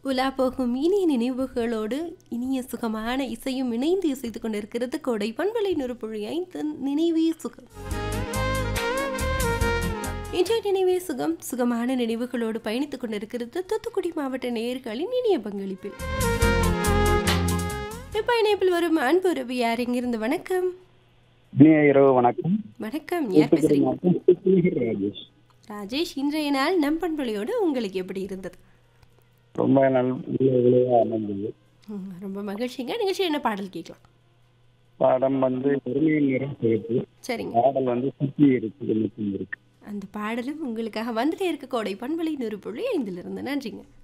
உலா போகும் இனிய நினைவுகளோடு இனிய சுகமான இசையும் இணைந்து இசைத்துக் கொண்டிருக்கிறது கோடை பண்பலை நுறுப்புழி ஐந்து நினைவே சுகம் இன்றைய நினைவே சுகம் சுகமான நினைவுகளோடு பயணித்துக் கொண்டிருக்கிறது தூத்துக்குடி மாவட்ட நேயர்களின் இனிய பங்களிப்பில் இப்ப இணைப்பில் வரும் அன்பு உறவு யார் எங்கிருந்து வணக்கம் இனிய இரவு வணக்கம் வணக்கம் யார் தூத்துக்குடி பேசுறீங்க மாவட்டம் கிருஷ்ணகிரி ராஜேஷ் ராஜேஷ் இன்றைய நாள் நம் பண்பலையோடு உங்களுக்கு எப்படி இருந்தது ரொம்ப நல்ல விளைவா அமைந்தது ம், ரொம்ப மகிழ்ச்சிங்க நிகழ்ச்சி என்ன பாடல் கேட்கலாம் படம் வந்து பெருமையின் நிறம் சிறப்பு சரிங்க பாடல் வந்து சுற்றி இருக்குது மட்டும் இருக்கு அந்த பாடலும் உங்களுக்காக வந்துட்டே இருக்க கோடை பண்பலை நூறு புள்ளி ஐந்திலிருந்து நன்றிங்க